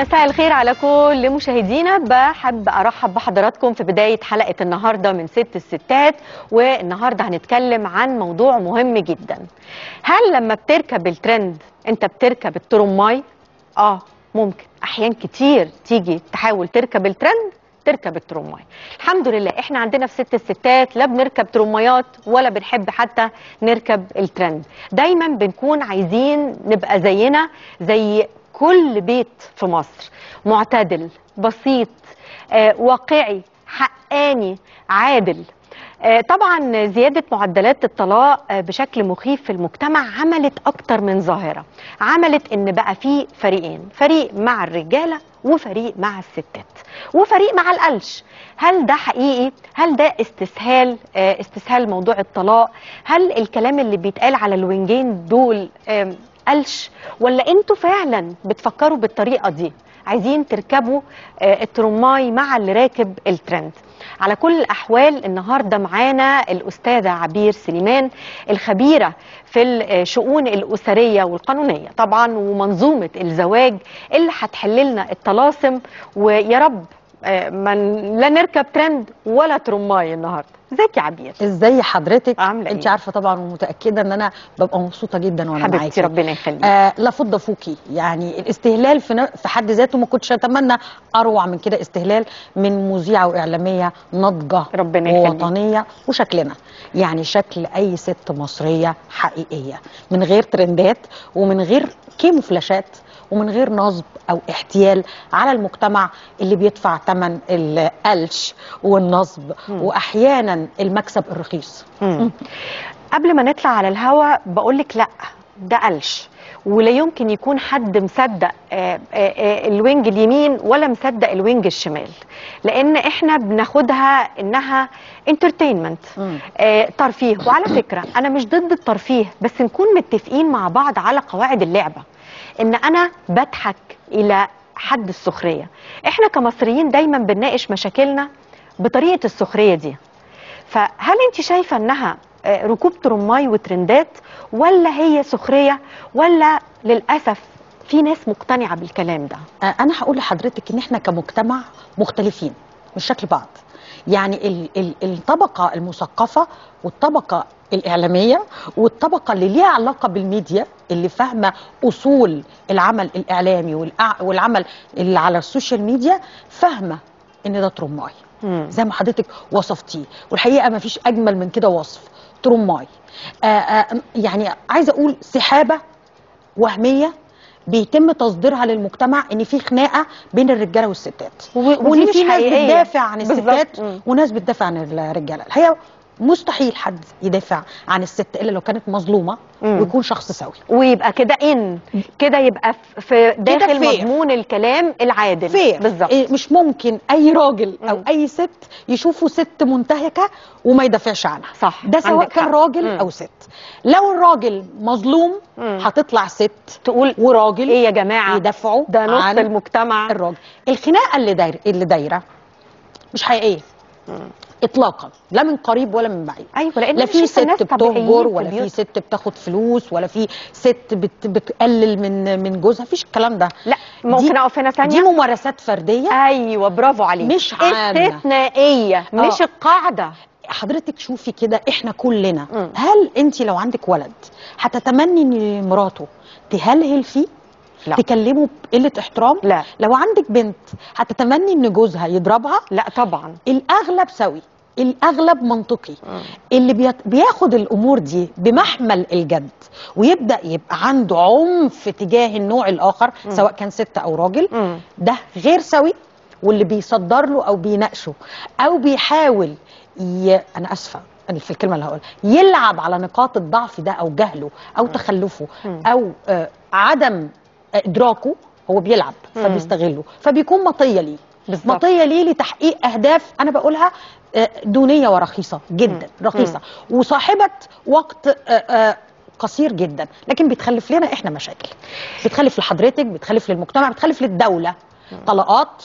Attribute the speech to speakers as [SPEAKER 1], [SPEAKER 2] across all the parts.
[SPEAKER 1] مساء الخير على كل مشاهدينا بحب ارحب بحضراتكم في بدايه حلقه النهارده من ست الستات والنهارده هنتكلم عن موضوع مهم جدا هل لما بتركب الترند انت بتركب الترماي اه ممكن احيان كتير تيجي تحاول تركب الترند تركب الترماي الحمد لله احنا عندنا في ست الستات لا بنركب ترمايات ولا بنحب حتى نركب الترند دايما بنكون عايزين نبقى زينا زي كل بيت في مصر معتدل بسيط آه، واقعي حقاني عادل آه، طبعا زيادة معدلات الطلاق آه، بشكل مخيف في المجتمع عملت أكتر من ظاهرة عملت إن بقى في فريقين فريق مع الرجالة وفريق مع الستات وفريق مع القلش هل ده حقيقي هل ده استسهال آه، استسهال موضوع الطلاق هل الكلام اللي بيتقال على الوينجين دول آم، قلش ولا انتوا فعلا بتفكروا بالطريقه دي عايزين تركبوا آه، الترماي مع اللي راكب الترند على كل الاحوال النهارده معانا الاستاذه عبير سليمان الخبيره في الشؤون الاسريه والقانونيه طبعا ومنظومه الزواج اللي هتحل لنا الطلاسم ويا رب آه، من لا نركب ترند ولا ترماي النهارده ازيك يا عبير
[SPEAKER 2] ازاي حضرتك
[SPEAKER 1] عاملة
[SPEAKER 2] انت
[SPEAKER 1] ايه؟
[SPEAKER 2] عارفه طبعا ومتاكده ان انا ببقى مبسوطه جدا وانا
[SPEAKER 1] حبيبتي
[SPEAKER 2] معاكي
[SPEAKER 1] ربنا يخليك
[SPEAKER 2] آه لا فضه فوكي يعني الاستهلال في, ن- في حد ذاته ما كنتش اتمنى اروع من كده استهلال من مذيعه واعلاميه ناضجه
[SPEAKER 1] ربنا يخليك.
[SPEAKER 2] ووطنيه وشكلنا يعني شكل اي ست مصريه حقيقيه من غير ترندات ومن غير كيموفلاشات ومن غير نصب او احتيال على المجتمع اللي بيدفع ثمن القلش والنصب واحيانا المكسب الرخيص
[SPEAKER 1] مم. قبل ما نطلع على الهوا بقولك لا ده قلش ولا يمكن يكون حد مصدق آه، آه، آه، الوينج اليمين ولا مصدق الوينج الشمال لان احنا بناخدها انها انترتينمنت
[SPEAKER 2] مم.
[SPEAKER 1] ترفيه وعلى فكره انا مش ضد الترفيه بس نكون متفقين مع بعض على قواعد اللعبه ان انا بضحك الى حد السخريه احنا كمصريين دايما بنناقش مشاكلنا بطريقه السخريه دي فهل انت شايفه انها آه، ركوب ترماي وترندات ولا هي سخريه ولا للاسف في ناس مقتنعه بالكلام ده
[SPEAKER 2] آه، انا هقول لحضرتك ان احنا كمجتمع مختلفين مش شكل بعض يعني ال ال الطبقه المثقفه والطبقه الاعلاميه والطبقه اللي ليها علاقه بالميديا اللي فاهمه اصول العمل الاعلامي والأع- والعمل اللي على السوشيال ميديا فاهمه ان ده ترماي
[SPEAKER 1] مم.
[SPEAKER 2] زي ما حضرتك وصفتيه والحقيقه ما فيش اجمل من كده وصف ترماي آه آه يعني عايزه اقول سحابه وهميه بيتم تصديرها للمجتمع ان في خناقه بين الرجاله والستات
[SPEAKER 1] و- ودي
[SPEAKER 2] وان
[SPEAKER 1] مش
[SPEAKER 2] في ناس
[SPEAKER 1] حقيقية.
[SPEAKER 2] بتدافع عن
[SPEAKER 1] بالظبط.
[SPEAKER 2] الستات
[SPEAKER 1] مم.
[SPEAKER 2] وناس بتدافع عن الرجاله الحقيقه مستحيل حد يدافع عن الست الا لو كانت مظلومه
[SPEAKER 1] مم.
[SPEAKER 2] ويكون شخص سوي
[SPEAKER 1] ويبقى كده ان كده يبقى ف- في داخل
[SPEAKER 2] fair.
[SPEAKER 1] مضمون الكلام العادل
[SPEAKER 2] فير
[SPEAKER 1] بالظبط
[SPEAKER 2] إيه، مش ممكن اي راجل او
[SPEAKER 1] مم.
[SPEAKER 2] اي ست يشوفوا ست منتهكه وما يدافعش عنها
[SPEAKER 1] صح
[SPEAKER 2] ده سواء
[SPEAKER 1] عندك
[SPEAKER 2] كان
[SPEAKER 1] حق.
[SPEAKER 2] راجل
[SPEAKER 1] مم.
[SPEAKER 2] او ست لو الراجل مظلوم
[SPEAKER 1] مم.
[SPEAKER 2] هتطلع ست
[SPEAKER 1] تقول
[SPEAKER 2] وراجل
[SPEAKER 1] ايه يا جماعه
[SPEAKER 2] يدافعوا
[SPEAKER 1] ده نص
[SPEAKER 2] عن
[SPEAKER 1] المجتمع
[SPEAKER 2] الراجل الخناقه اللي دايره اللي دايره مش حقيقيه اطلاقا لا من قريب ولا من بعيد
[SPEAKER 1] ايوه لان
[SPEAKER 2] لا
[SPEAKER 1] أنا
[SPEAKER 2] في
[SPEAKER 1] شايفة
[SPEAKER 2] ست
[SPEAKER 1] ناس طبيعيين
[SPEAKER 2] بتهجر
[SPEAKER 1] في
[SPEAKER 2] ولا في
[SPEAKER 1] البيوت.
[SPEAKER 2] ست بتاخد فلوس ولا في ست بت بتقلل من من جوزها مفيش الكلام ده
[SPEAKER 1] لا ممكن
[SPEAKER 2] دي-
[SPEAKER 1] اقف هنا
[SPEAKER 2] دي
[SPEAKER 1] ثانيه
[SPEAKER 2] ممارسات فرديه
[SPEAKER 1] ايوه برافو عليك
[SPEAKER 2] مش عامة.
[SPEAKER 1] استثنائيه مش
[SPEAKER 2] آه.
[SPEAKER 1] القاعده
[SPEAKER 2] حضرتك شوفي كده احنا كلنا
[SPEAKER 1] مم.
[SPEAKER 2] هل انت لو عندك ولد هتتمني ان مراته تهلهل فيه
[SPEAKER 1] لا.
[SPEAKER 2] تكلمه بقله احترام
[SPEAKER 1] لا.
[SPEAKER 2] لو عندك بنت هتتمني ان جوزها يضربها
[SPEAKER 1] لا طبعا
[SPEAKER 2] الاغلب سوي الاغلب منطقي
[SPEAKER 1] مم.
[SPEAKER 2] اللي بيت... بياخد الامور دي بمحمل الجد ويبدا يبقى عنده عنف تجاه النوع الاخر
[SPEAKER 1] مم.
[SPEAKER 2] سواء كان ست او راجل
[SPEAKER 1] مم.
[SPEAKER 2] ده غير سوي واللي بيصدر له او بيناقشه او بيحاول ي... انا اسفه أنا في الكلمه اللي هقولها يلعب على نقاط الضعف ده او جهله او تخلفه
[SPEAKER 1] مم.
[SPEAKER 2] او آه عدم ادراكه هو بيلعب
[SPEAKER 1] مم.
[SPEAKER 2] فبيستغله فبيكون مطيه ليه
[SPEAKER 1] بالظبط.
[SPEAKER 2] مطيه ليه لتحقيق اهداف انا بقولها آه، دونيه ورخيصه جدا
[SPEAKER 1] مم.
[SPEAKER 2] رخيصه وصاحبه وقت آه، آه، قصير جدا لكن بتخلف لنا احنا مشاكل بتخلف لحضرتك بتخلف للمجتمع بتخلف للدوله طلقات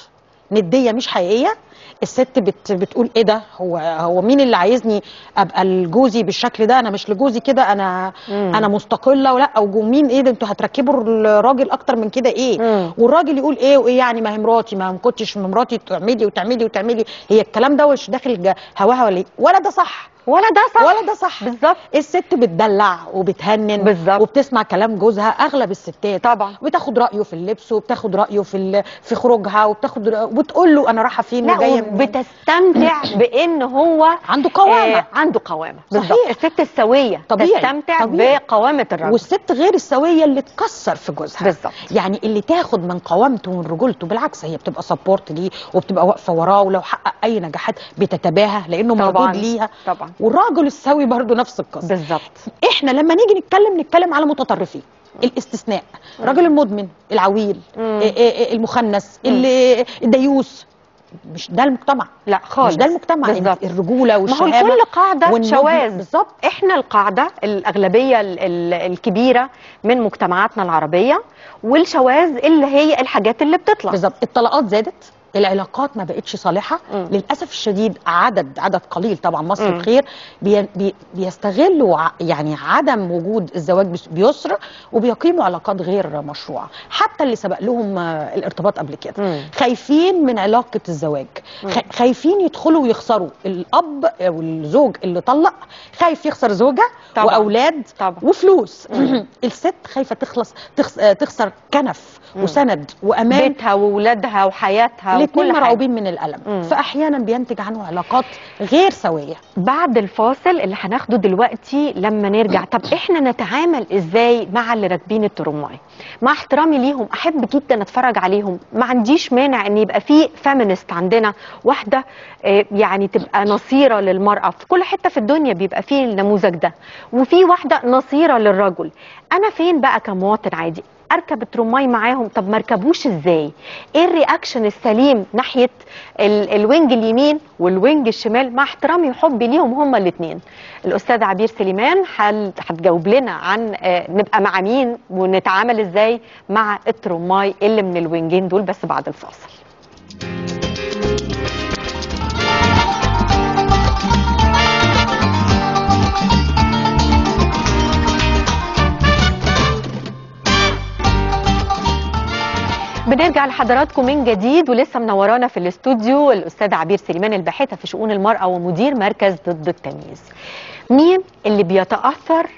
[SPEAKER 2] نديه مش حقيقيه الست بت بتقول ايه ده هو هو مين اللي عايزني ابقى لجوزي بالشكل ده انا مش لجوزي كده انا
[SPEAKER 1] مم.
[SPEAKER 2] انا مستقله ولا ومين ايه ده انتوا هتركبوا الراجل اكتر من كده ايه
[SPEAKER 1] مم.
[SPEAKER 2] والراجل يقول ايه وايه يعني ما هي مراتي ما كنتش مراتي تعملي وتعملي وتعملي هي الكلام ده مش داخل جا- هواها ولا ايه ولا ده صح
[SPEAKER 1] ولا ده صح
[SPEAKER 2] ولا ده صح
[SPEAKER 1] بالظبط
[SPEAKER 2] الست بتدلع وبتهنن
[SPEAKER 1] بالظبط.
[SPEAKER 2] وبتسمع كلام جوزها اغلب الستات
[SPEAKER 1] طبعا
[SPEAKER 2] بتاخد رايه في اللبس وبتاخد رايه في ال- في خروجها وبتاخد رأيه وبتقول له انا رايحه فين
[SPEAKER 1] لا
[SPEAKER 2] وجايه منين
[SPEAKER 1] وبتستمتع بان هو
[SPEAKER 2] عنده قوامه
[SPEAKER 1] آه عنده قوامه
[SPEAKER 2] صحيح.
[SPEAKER 1] بالظبط الست السويه
[SPEAKER 2] طبيعي.
[SPEAKER 1] تستمتع
[SPEAKER 2] طبيعي.
[SPEAKER 1] بقوامه الراجل
[SPEAKER 2] والست غير السويه اللي تكسر في جوزها
[SPEAKER 1] بالظبط.
[SPEAKER 2] يعني اللي تاخد من قوامته ومن رجولته بالعكس هي بتبقى سبورت ليه وبتبقى واقفه وراه ولو حقق اي نجاحات بتتباهى لانه
[SPEAKER 1] طبعا
[SPEAKER 2] موجود ليها
[SPEAKER 1] طبعا
[SPEAKER 2] والراجل السوي برضو نفس القصه
[SPEAKER 1] بالظبط
[SPEAKER 2] احنا لما نيجي نتكلم نتكلم على متطرفين الاستثناء الراجل المدمن العويل
[SPEAKER 1] مم.
[SPEAKER 2] إيه إيه المخنث اللي الديوس مش ده المجتمع
[SPEAKER 1] لا خالص
[SPEAKER 2] مش ده المجتمع
[SPEAKER 1] بالظبط
[SPEAKER 2] الرجوله
[SPEAKER 1] ما هو
[SPEAKER 2] والشهامه
[SPEAKER 1] لكل قاعده
[SPEAKER 2] والنضج.
[SPEAKER 1] شواذ
[SPEAKER 2] بالظبط
[SPEAKER 1] احنا القاعده الاغلبيه ال- ال- الكبيره من مجتمعاتنا العربيه والشواذ اللي هي الحاجات اللي بتطلع
[SPEAKER 2] بالظبط الطلاقات زادت العلاقات ما بقتش صالحه
[SPEAKER 1] مم.
[SPEAKER 2] للاسف الشديد عدد عدد قليل طبعا مصر
[SPEAKER 1] مم.
[SPEAKER 2] بخير بي بي بيستغلوا ع- يعني عدم وجود الزواج بس- بيسر وبيقيموا علاقات غير مشروعه حتى اللي سبق لهم آه، الارتباط قبل كده
[SPEAKER 1] مم.
[SPEAKER 2] خايفين من علاقه الزواج
[SPEAKER 1] مم.
[SPEAKER 2] خ- خايفين يدخلوا ويخسروا الاب او الزوج اللي طلق خايف يخسر زوجه
[SPEAKER 1] طبعاً.
[SPEAKER 2] واولاد
[SPEAKER 1] طبعا
[SPEAKER 2] وفلوس
[SPEAKER 1] مم.
[SPEAKER 2] الست خايفه تخلص تخس آه، تخسر كنف
[SPEAKER 1] مم.
[SPEAKER 2] وسند وامان
[SPEAKER 1] بيتها وولادها وحياتها
[SPEAKER 2] الاثنين
[SPEAKER 1] وكل حاجه
[SPEAKER 2] مرعوبين من الالم
[SPEAKER 1] مم.
[SPEAKER 2] فاحيانا بينتج عنه علاقات غير سويه
[SPEAKER 1] بعد الفاصل اللي هناخده دلوقتي لما نرجع طب احنا نتعامل ازاي مع اللي راكبين الترماي مع احترامي ليهم احب جدا اتفرج عليهم ما عنديش مانع ان يبقى في فيمينست عندنا واحده آه، يعني تبقى نصيره للمراه في كل حته في الدنيا بيبقى فيه النموذج ده وفي واحده نصيره للرجل انا فين بقى كمواطن عادي اركب الترماي معاهم طب ما اركبوش ازاي ايه الرياكشن السليم ناحيه ال الوينج اليمين والوينج الشمال مع احترامي وحبي ليهم هما الاثنين الاستاذ عبير سليمان هل- هتجاوب لنا عن آه، نبقى مع مين ونتعامل ازاي مع الترماي اللي من الوينجين دول بس بعد الفاصل بنرجع لحضراتكم من جديد ولسه منورانا في الاستوديو الاستاذ عبير سليمان الباحثه في شؤون المراه ومدير مركز ضد التمييز. مين اللي بيتاثر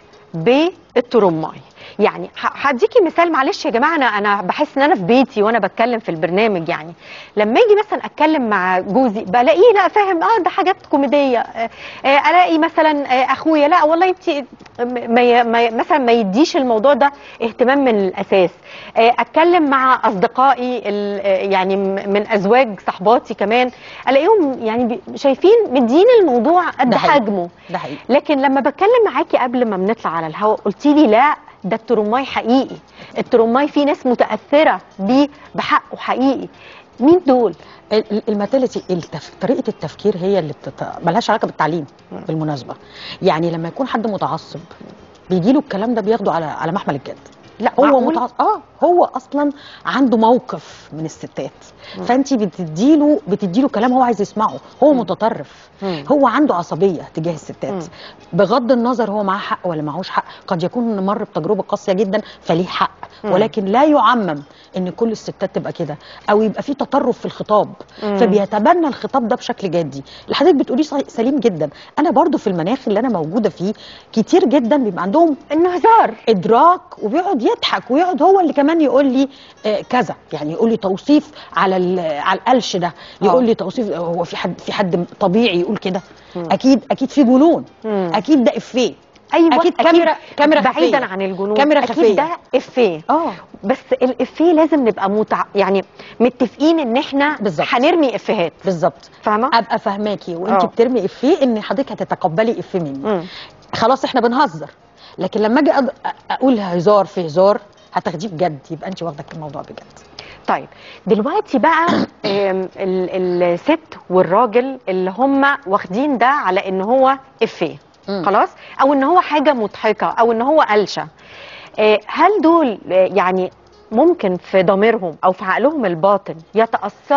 [SPEAKER 1] بالترماي؟ يعني ه- هديكي مثال معلش يا جماعه انا انا بحس ان انا في بيتي وانا بتكلم في البرنامج يعني لما اجي مثلا اتكلم مع جوزي بلاقيه لا فاهم اه ده حاجات كوميديه آه آه الاقي مثلا آه اخويا لا والله انت ما ي- ما ي- مثلا ما يديش الموضوع ده اهتمام من الاساس آه اتكلم مع اصدقائي ال- آه يعني م- من ازواج صحباتي كمان الاقيهم يعني بي- شايفين مدين الموضوع قد
[SPEAKER 2] ده حقيقي.
[SPEAKER 1] حجمه
[SPEAKER 2] ده حقيقي
[SPEAKER 1] لكن لما بتكلم معاكي قبل ما بنطلع على الهواء قلتي لي لا ده الترماي حقيقي الترماي فيه ناس متاثره بيه بحقه حقيقي مين دول
[SPEAKER 2] الماتيليتي التف... طريقه التفكير هي اللي بتت... ملهاش علاقه بالتعليم بالمناسبه يعني لما يكون حد متعصب بيجي له الكلام ده بياخده على على محمل الجد لا هو
[SPEAKER 1] معقول؟
[SPEAKER 2] متعصب اه هو اصلا عنده موقف من الستات
[SPEAKER 1] مم.
[SPEAKER 2] فانت بتديله بتديله كلام هو عايز يسمعه هو
[SPEAKER 1] مم.
[SPEAKER 2] متطرف
[SPEAKER 1] مم.
[SPEAKER 2] هو عنده عصبيه تجاه الستات
[SPEAKER 1] مم.
[SPEAKER 2] بغض النظر هو معاه حق ولا معهوش حق قد يكون مر بتجربه قاسيه جدا فليه حق
[SPEAKER 1] مم.
[SPEAKER 2] ولكن لا يعمم ان كل الستات تبقى كده او يبقى في تطرف في الخطاب
[SPEAKER 1] مم.
[SPEAKER 2] فبيتبنى الخطاب ده بشكل جدي اللي حضرتك بتقوليه صحيح- سليم جدا انا برضو في المناخ اللي انا موجوده فيه كتير جدا بيبقى عندهم
[SPEAKER 1] انه هزار
[SPEAKER 2] ادراك وبيقعد يضحك ويقعد هو اللي كمان يقول لي آه، كذا يعني يقول لي توصيف على ال- على القلش ده يقول لي توصيف هو في حد في حد طبيعي يقول كده
[SPEAKER 1] مم.
[SPEAKER 2] اكيد اكيد في جنون
[SPEAKER 1] مم.
[SPEAKER 2] اكيد ده افيه
[SPEAKER 1] ايوه
[SPEAKER 2] أكيد كاميرا- كاميرا
[SPEAKER 1] بعيدا
[SPEAKER 2] خفية.
[SPEAKER 1] عن الجنون
[SPEAKER 2] كاميرا
[SPEAKER 1] اكيد
[SPEAKER 2] خفية.
[SPEAKER 1] ده افيه
[SPEAKER 2] اه
[SPEAKER 1] بس الافيه لازم نبقى متع... يعني متفقين ان احنا
[SPEAKER 2] بالظبط.
[SPEAKER 1] هنرمي افيهات
[SPEAKER 2] بالظبط
[SPEAKER 1] فاهمه
[SPEAKER 2] ابقى فاهماكي وانت
[SPEAKER 1] آه.
[SPEAKER 2] بترمي افيه ان حضرتك هتتقبلي افيه مني
[SPEAKER 1] مم.
[SPEAKER 2] خلاص احنا بنهزر لكن لما اجي أض- اقول هزار في هزار هتاخديه بجد يبقى انت واخده الموضوع بجد
[SPEAKER 1] طيب دلوقتي بقى آم، ال- الست والراجل اللي هم واخدين ده على ان هو افيه
[SPEAKER 2] مم.
[SPEAKER 1] خلاص او ان هو حاجه مضحكه او ان هو قلشه آه، هل دول آه، يعني ممكن في ضميرهم او في عقلهم الباطن يتاثروا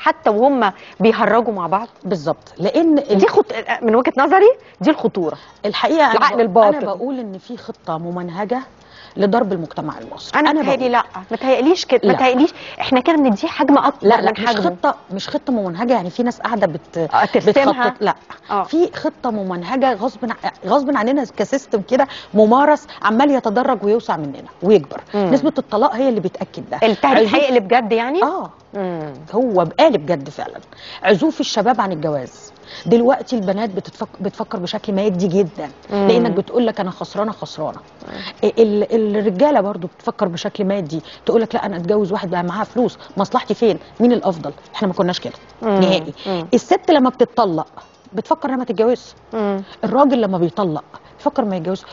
[SPEAKER 1] حتى وهم بيهرجوا مع بعض
[SPEAKER 2] بالظبط لان ال-
[SPEAKER 1] دي خط... من وجهه نظري دي الخطوره
[SPEAKER 2] الحقيقه أنا
[SPEAKER 1] العقل
[SPEAKER 2] ب-
[SPEAKER 1] الباطن.
[SPEAKER 2] انا بقول ان في خطه ممنهجه لضرب المجتمع المصري
[SPEAKER 1] انا متهيألي
[SPEAKER 2] بقول.
[SPEAKER 1] لا متهيأليش كده
[SPEAKER 2] لا.
[SPEAKER 1] متهيأليش احنا كده بنديه حجم اكبر
[SPEAKER 2] لا لا
[SPEAKER 1] من
[SPEAKER 2] مش
[SPEAKER 1] حجمه
[SPEAKER 2] خطه مش خطه ممنهجه يعني في ناس قاعده بت
[SPEAKER 1] آه، ترسمها.
[SPEAKER 2] بتخطط لا
[SPEAKER 1] اه
[SPEAKER 2] في خطه ممنهجه غصب ع- غصب عننا كسيستم كده ممارس عمال يتدرج ويوسع مننا ويكبر
[SPEAKER 1] مم.
[SPEAKER 2] نسبه الطلاق هي اللي بتاكد ده
[SPEAKER 1] التهديد
[SPEAKER 2] عزوف-
[SPEAKER 1] هيقلب جد يعني
[SPEAKER 2] اه
[SPEAKER 1] مم.
[SPEAKER 2] هو بقالب جد فعلا عزوف الشباب عن الجواز دلوقتي البنات بتتفك... بتفكر بشكل مادي جدا
[SPEAKER 1] مم.
[SPEAKER 2] لانك بتقول لك انا خسرانه خسرانه ال... الرجاله برضو بتفكر بشكل مادي تقول لك لا انا اتجوز واحد بقى معاه فلوس مصلحتي فين مين الافضل احنا ما كناش كده
[SPEAKER 1] مم.
[SPEAKER 2] نهائي
[SPEAKER 1] مم.
[SPEAKER 2] الست لما بتتطلق بتفكر انها ما تتجوزش
[SPEAKER 1] مم.
[SPEAKER 2] الراجل لما بيطلق بيفكر ما يتجوز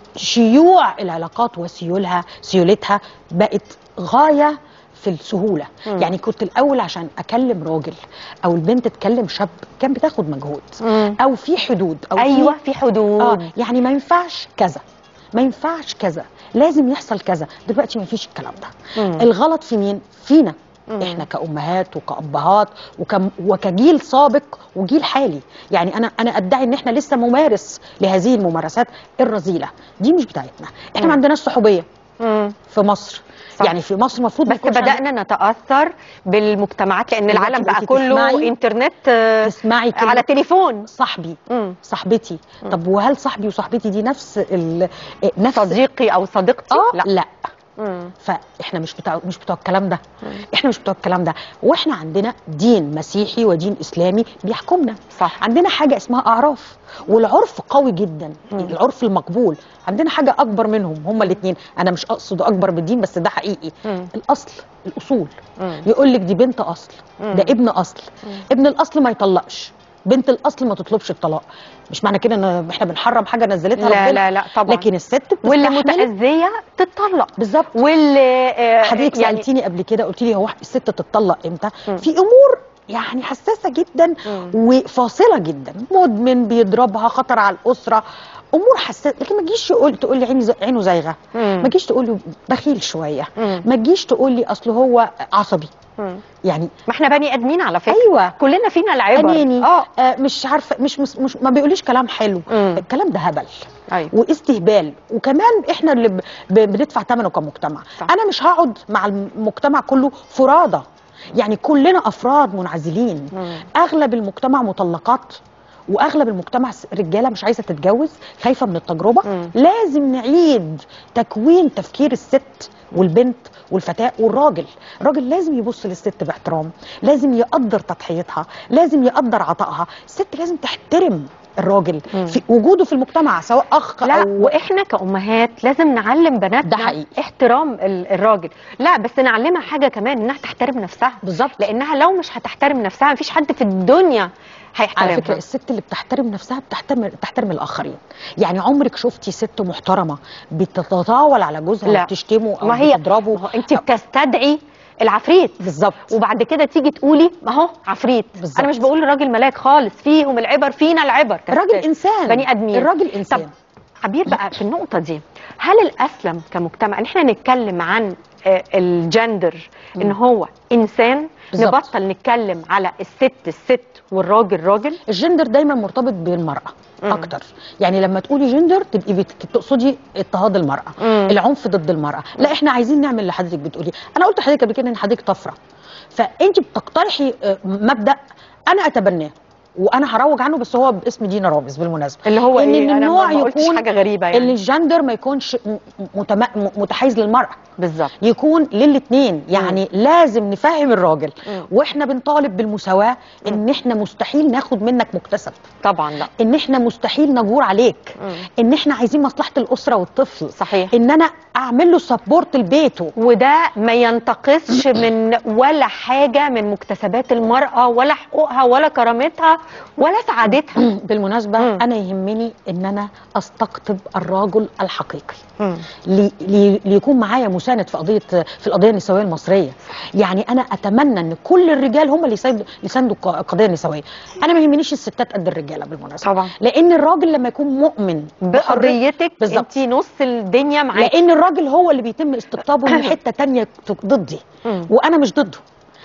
[SPEAKER 2] شيوع العلاقات وسيولها سيولتها بقت غايه في السهوله
[SPEAKER 1] مم.
[SPEAKER 2] يعني كنت الاول عشان اكلم راجل او البنت تكلم شاب كان بتاخد مجهود
[SPEAKER 1] مم.
[SPEAKER 2] او في حدود او
[SPEAKER 1] ايوه
[SPEAKER 2] في
[SPEAKER 1] في حدود
[SPEAKER 2] اه يعني ما ينفعش كذا ما ينفعش كذا لازم يحصل كذا دلوقتي ما فيش الكلام ده
[SPEAKER 1] مم.
[SPEAKER 2] الغلط في مين فينا
[SPEAKER 1] مم.
[SPEAKER 2] احنا كامهات وكابهات وكم وكجيل سابق وجيل حالي يعني انا انا ادعي ان احنا لسه ممارس لهذه الممارسات الرذيله دي مش بتاعتنا احنا
[SPEAKER 1] مم.
[SPEAKER 2] ما عندناش صحوبيه
[SPEAKER 1] مم.
[SPEAKER 2] في مصر
[SPEAKER 1] صح.
[SPEAKER 2] يعني في مصر المفروض ما
[SPEAKER 1] بس
[SPEAKER 2] يكونش عندنا-
[SPEAKER 1] بدأنا نتأثر بالمجتمعات لأن
[SPEAKER 2] دلوقتي
[SPEAKER 1] العالم بقى
[SPEAKER 2] بقيتي
[SPEAKER 1] كله
[SPEAKER 2] تسمعي-
[SPEAKER 1] إنترنت آه،
[SPEAKER 2] تسمعي كلمة
[SPEAKER 1] على تليفون
[SPEAKER 2] صاحبي
[SPEAKER 1] مم.
[SPEAKER 2] صاحبتي طب وهل صاحبي وصاحبتي دي نفس ال... نفس
[SPEAKER 1] صديقي أو صديقتي
[SPEAKER 2] اه
[SPEAKER 1] لا
[SPEAKER 2] لا
[SPEAKER 1] مم.
[SPEAKER 2] فاحنا مش بتوع مش بتوع الكلام ده احنا مش بتوع الكلام ده واحنا عندنا دين مسيحي ودين اسلامي بيحكمنا
[SPEAKER 1] صح
[SPEAKER 2] عندنا حاجه اسمها اعراف والعرف قوي جدا
[SPEAKER 1] مم.
[SPEAKER 2] العرف المقبول عندنا حاجه اكبر منهم هما الاثنين انا مش اقصد اكبر بالدين بس ده حقيقي
[SPEAKER 1] مم.
[SPEAKER 2] الاصل الاصول
[SPEAKER 1] مم.
[SPEAKER 2] يقول لك دي بنت اصل
[SPEAKER 1] مم.
[SPEAKER 2] ده ابن اصل
[SPEAKER 1] مم.
[SPEAKER 2] ابن الاصل ما يطلقش بنت الاصل ما تطلبش الطلاق مش معنى كده ان احنا بنحرم حاجه نزلتها
[SPEAKER 1] لا
[SPEAKER 2] ربنا
[SPEAKER 1] لا لا طبعا
[SPEAKER 2] لكن الست
[SPEAKER 1] واللي
[SPEAKER 2] بتستحمل
[SPEAKER 1] متأذية تتطلق
[SPEAKER 2] بالظبط
[SPEAKER 1] واللي آه،
[SPEAKER 2] حضرتك
[SPEAKER 1] يعني
[SPEAKER 2] سالتيني قبل كده قلت لي هو الست تتطلق امتى
[SPEAKER 1] مم.
[SPEAKER 2] في امور يعني حساسه جدا
[SPEAKER 1] مم.
[SPEAKER 2] وفاصله جدا مدمن بيضربها خطر على الاسره امور حساسه لكن ما تجيش يقول تقول لي عيني زي- عينه زايغه
[SPEAKER 1] مم.
[SPEAKER 2] ما تجيش تقول لي بخيل شويه
[SPEAKER 1] مم.
[SPEAKER 2] ما تجيش تقول لي اصل هو عصبي
[SPEAKER 1] مم.
[SPEAKER 2] يعني
[SPEAKER 1] ما احنا بني ادمين على فكره
[SPEAKER 2] ايوه
[SPEAKER 1] كلنا فينا العبر
[SPEAKER 2] اناني
[SPEAKER 1] اه
[SPEAKER 2] آه مش عارفه مش, مش, مش ما بيقوليش كلام حلو
[SPEAKER 1] مم.
[SPEAKER 2] الكلام ده هبل
[SPEAKER 1] ايوه
[SPEAKER 2] واستهبال وكمان احنا اللي ب- ب- بندفع ثمنه كمجتمع
[SPEAKER 1] صح.
[SPEAKER 2] انا مش هقعد مع المجتمع كله فرادى يعني كلنا افراد منعزلين
[SPEAKER 1] مم.
[SPEAKER 2] اغلب المجتمع مطلقات واغلب المجتمع س- رجاله مش عايزه تتجوز خايفه من التجربه
[SPEAKER 1] مم.
[SPEAKER 2] لازم نعيد تكوين تفكير الست والبنت والفتاه والراجل الراجل لازم يبص للست باحترام لازم يقدر تضحيتها لازم يقدر عطائها الست لازم تحترم الراجل
[SPEAKER 1] مم.
[SPEAKER 2] في وجوده في المجتمع سواء اخ
[SPEAKER 1] لا
[SPEAKER 2] او
[SPEAKER 1] واحنا كامهات لازم نعلم بناتنا
[SPEAKER 2] ده حقيقي.
[SPEAKER 1] احترام ال- الراجل لا بس نعلمها حاجه كمان انها تحترم نفسها
[SPEAKER 2] بالظبط
[SPEAKER 1] لانها لو مش هتحترم نفسها مفيش حد في الدنيا هيحترمها
[SPEAKER 2] على فكره الست اللي بتحترم نفسها بتحترم تحترم الاخرين يعني عمرك شفتي ست محترمه بتتطاول على جوزها
[SPEAKER 1] لا.
[SPEAKER 2] وبتشتمه او
[SPEAKER 1] ما هي
[SPEAKER 2] بتضربه
[SPEAKER 1] ما هو انت بتستدعي العفريت
[SPEAKER 2] بالظبط
[SPEAKER 1] وبعد كده تيجي تقولي ما هو عفريت
[SPEAKER 2] بالظبط.
[SPEAKER 1] انا مش بقول الراجل ملاك خالص فيهم العبر فينا العبر
[SPEAKER 2] الراجل
[SPEAKER 1] كستات.
[SPEAKER 2] انسان
[SPEAKER 1] بني ادمين
[SPEAKER 2] الراجل
[SPEAKER 1] طب
[SPEAKER 2] انسان
[SPEAKER 1] عبير بقى في النقطة دي هل الأسلم كمجتمع إن احنا نتكلم عن آه، الجندر إن هو إنسان
[SPEAKER 2] بالظبط.
[SPEAKER 1] نبطل نتكلم على الست الست والراجل راجل
[SPEAKER 2] الجندر دايما مرتبط بالمراه
[SPEAKER 1] مم.
[SPEAKER 2] اكتر يعني لما تقولي جندر تبقي بت- تقصدي اضطهاد المراه
[SPEAKER 1] مم.
[SPEAKER 2] العنف ضد المراه لا احنا عايزين نعمل اللي حضرتك بتقولي انا قلت لحضرتك قبل كده ان حضرتك طفره فانت بتقترحي آه، مبدا انا اتبناه وانا هروج عنه بس هو باسم دينا رامز بالمناسبه
[SPEAKER 1] اللي هو
[SPEAKER 2] ان
[SPEAKER 1] إيه أنا
[SPEAKER 2] النوع
[SPEAKER 1] ما قلتش
[SPEAKER 2] يكون
[SPEAKER 1] حاجة غريبة
[SPEAKER 2] ان
[SPEAKER 1] يعني
[SPEAKER 2] الجندر ما يكونش م- متم... م- متحيز للمراه
[SPEAKER 1] بالظبط
[SPEAKER 2] يكون للاثنين يعني لازم نفهم الراجل
[SPEAKER 1] مم.
[SPEAKER 2] واحنا بنطالب بالمساواه ان احنا مستحيل ناخد منك مكتسب
[SPEAKER 1] طبعا لا
[SPEAKER 2] ان احنا مستحيل نجور عليك
[SPEAKER 1] مم.
[SPEAKER 2] ان احنا عايزين مصلحه الاسره والطفل
[SPEAKER 1] صحيح
[SPEAKER 2] ان انا اعمل له سبورت لبيته
[SPEAKER 1] وده ما ينتقصش من ولا حاجة من مكتسبات المرأة ولا حقوقها ولا كرامتها ولا سعادتها
[SPEAKER 2] بالمناسبه
[SPEAKER 1] مم.
[SPEAKER 2] انا يهمني ان انا استقطب الرجل الحقيقي
[SPEAKER 1] مم.
[SPEAKER 2] لي لي ليكون معايا مساند في قضيه في القضيه النسويه المصريه يعني انا اتمنى ان كل الرجال هم اللي يساندوا يساندوا الق- القضيه النسويه انا ما يهمنيش الستات قد الرجاله بالمناسبه
[SPEAKER 1] طبعا
[SPEAKER 2] لان الراجل لما يكون مؤمن بحرية-
[SPEAKER 1] بقضيتك
[SPEAKER 2] بالظبط.
[SPEAKER 1] انت نص الدنيا معاكي
[SPEAKER 2] لان الراجل هو اللي بيتم استقطابه من حته تانية ضدي
[SPEAKER 1] مم.
[SPEAKER 2] وانا مش ضده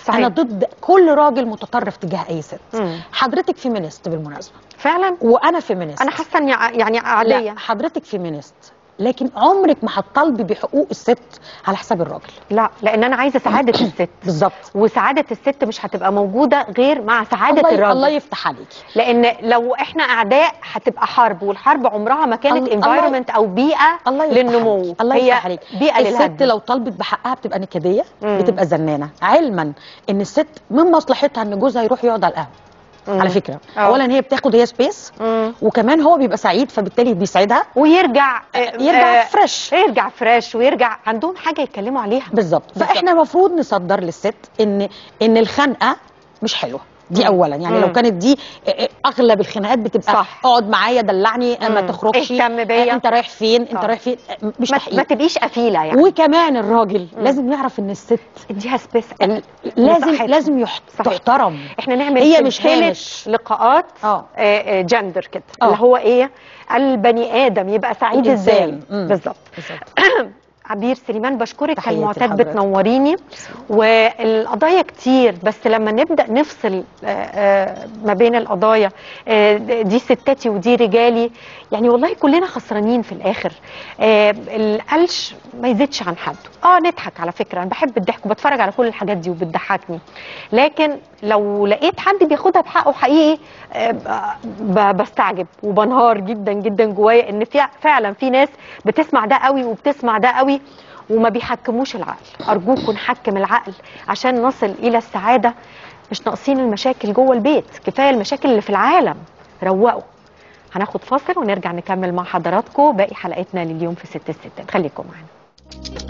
[SPEAKER 1] صحيح.
[SPEAKER 2] انا ضد كل راجل متطرف تجاه اي ست
[SPEAKER 1] مم.
[SPEAKER 2] حضرتك فيمينيست بالمناسبه
[SPEAKER 1] فعلا
[SPEAKER 2] وانا فيمينيست
[SPEAKER 1] انا حاسه اني ع- يعني عاديه
[SPEAKER 2] لا حضرتك فيمينيست لكن عمرك ما هتطالبي بحقوق الست على حساب الراجل
[SPEAKER 1] لا لان انا عايزه سعاده الست
[SPEAKER 2] بالظبط
[SPEAKER 1] وسعاده الست مش هتبقى موجوده غير مع سعاده
[SPEAKER 2] الله,
[SPEAKER 1] الراجل
[SPEAKER 2] الله يفتح عليكي
[SPEAKER 1] لان لو احنا اعداء هتبقى حرب والحرب عمرها ما كانت
[SPEAKER 2] الله- الله-
[SPEAKER 1] انفايرمنت او بيئه
[SPEAKER 2] الله يفتح
[SPEAKER 1] للنمو
[SPEAKER 2] عليكي. الله
[SPEAKER 1] هي
[SPEAKER 2] يفتح عليك
[SPEAKER 1] بيئه
[SPEAKER 2] الست
[SPEAKER 1] للهدم
[SPEAKER 2] لو طلبت بحقها بتبقى نكديه
[SPEAKER 1] مم.
[SPEAKER 2] بتبقى زنانه علما ان الست من مصلحتها ان جوزها يروح يقعد على القهوه
[SPEAKER 1] مم.
[SPEAKER 2] على فكره
[SPEAKER 1] آه.
[SPEAKER 2] اولا هي بتاخد هي سبيس
[SPEAKER 1] مم.
[SPEAKER 2] وكمان هو بيبقى سعيد فبالتالي بيسعدها
[SPEAKER 1] ويرجع
[SPEAKER 2] يرجع فريش
[SPEAKER 1] يرجع فريش ويرجع عندهم حاجه يتكلموا عليها
[SPEAKER 2] بالظبط
[SPEAKER 1] بالظبط.
[SPEAKER 2] فاحنا المفروض نصدر للست ان ان الخنقه مش حلوه دي
[SPEAKER 1] مم.
[SPEAKER 2] اولا يعني
[SPEAKER 1] مم.
[SPEAKER 2] لو كانت دي اغلب الخناقات بتبقى
[SPEAKER 1] صح.
[SPEAKER 2] اقعد معايا دلعني ما
[SPEAKER 1] مم.
[SPEAKER 2] تخرجش
[SPEAKER 1] اهتم بيا.
[SPEAKER 2] انت رايح فين انت
[SPEAKER 1] آه.
[SPEAKER 2] رايح فين مش
[SPEAKER 1] ما,
[SPEAKER 2] تحقيق
[SPEAKER 1] ما تبقيش قفيله يعني
[SPEAKER 2] وكمان الراجل لازم يعرف ان الست
[SPEAKER 1] اديها سبيس
[SPEAKER 2] لازم
[SPEAKER 1] مساحتها.
[SPEAKER 2] لازم يحت...
[SPEAKER 1] صحيح.
[SPEAKER 2] تحترم
[SPEAKER 1] احنا نعمل
[SPEAKER 2] هي مش
[SPEAKER 1] سلسلة
[SPEAKER 2] هامش.
[SPEAKER 1] لقاءات
[SPEAKER 2] اه
[SPEAKER 1] آه، آه، جندر كده
[SPEAKER 2] آه.
[SPEAKER 1] اللي هو ايه البني ادم يبقى سعيد
[SPEAKER 2] الإنسان.
[SPEAKER 1] ازاي
[SPEAKER 2] مم.
[SPEAKER 1] بالظبط
[SPEAKER 2] بالظبط
[SPEAKER 1] عبير سليمان بشكرك
[SPEAKER 2] تحياتي
[SPEAKER 1] كالمعتاد
[SPEAKER 2] لحضرتك.
[SPEAKER 1] بتنوريني والقضايا كتير بس لما نبدا نفصل آه، آه، ما بين القضايا آه، دي ستاتي ودي رجالي يعني والله كلنا خسرانين في الاخر آه، القلش ما يزيدش عن حده اه نضحك على فكره انا بحب الضحك وبتفرج على كل الحاجات دي وبتضحكني لكن لو لقيت حد بياخدها بحقه حقيقي آه، ب- بستعجب وبنهار جدا جدا جوايا ان في فعلا في ناس بتسمع ده قوي وبتسمع ده قوي وما بيحكموش العقل ارجوكم نحكم العقل عشان نصل الى السعاده مش ناقصين المشاكل جوه البيت كفايه المشاكل اللي في العالم روقوا هناخد فاصل ونرجع نكمل مع حضراتكم باقي حلقتنا لليوم في ست الستات خليكم معانا